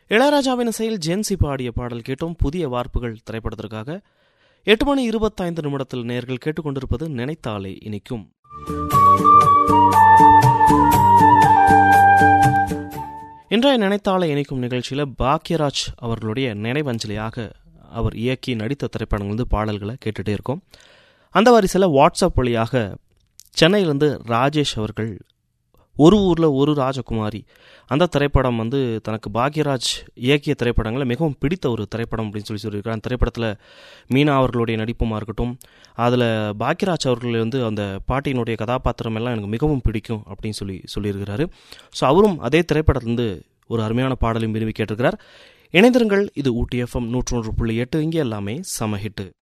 இளையராஜாவின் இசையில் ஜென்சி பாடிய பாடல் கேட்டோம் புதிய வார்ப்புகள் திரைப்படத்திற்காக எட்டு மணி இருபத்தைந்து நிமிடத்தில் நேர்கள் கேட்டுக்கொண்டிருப்பது நினைத்தாலே இனிக்கும் இன்றைய நினைத்தாலே இணைக்கும் நிகழ்ச்சியில் பாக்யராஜ் அவர்களுடைய நினைவஞ்சலியாக அவர் இயக்கி நடித்த திரைப்படங்கள் வந்து பாடல்களை கேட்டுகிட்டே இருக்கோம் அந்த வரிசையில் வாட்ஸ்அப் வழியாக சென்னையிலேருந்து ராஜேஷ் அவர்கள் ஒரு ஊரில் ஒரு ராஜகுமாரி அந்த திரைப்படம் வந்து தனக்கு பாக்யராஜ் இயக்கிய திரைப்படங்களில் மிகவும் பிடித்த ஒரு திரைப்படம் அப்படின்னு சொல்லி சொல்லியிருக்காரு அந்த திரைப்படத்தில் மீனா அவர்களுடைய நடிப்புமாக இருக்கட்டும் அதில் பாக்யராஜ் அவர்கள் வந்து அந்த பாட்டியினுடைய கதாபாத்திரம் எல்லாம் எனக்கு மிகவும் பிடிக்கும் அப்படின்னு சொல்லி சொல்லியிருக்கிறாரு ஸோ அவரும் அதே திரைப்படத்துலேருந்து ஒரு அருமையான பாடலையும் விரும்பி கேட்டிருக்கிறார் இணைந்திருங்கள் இது ஊட்டி எஃப்எம் நூற்றொன்று புள்ளி எட்டு இங்கே எல்லாமே சமஹிட்டு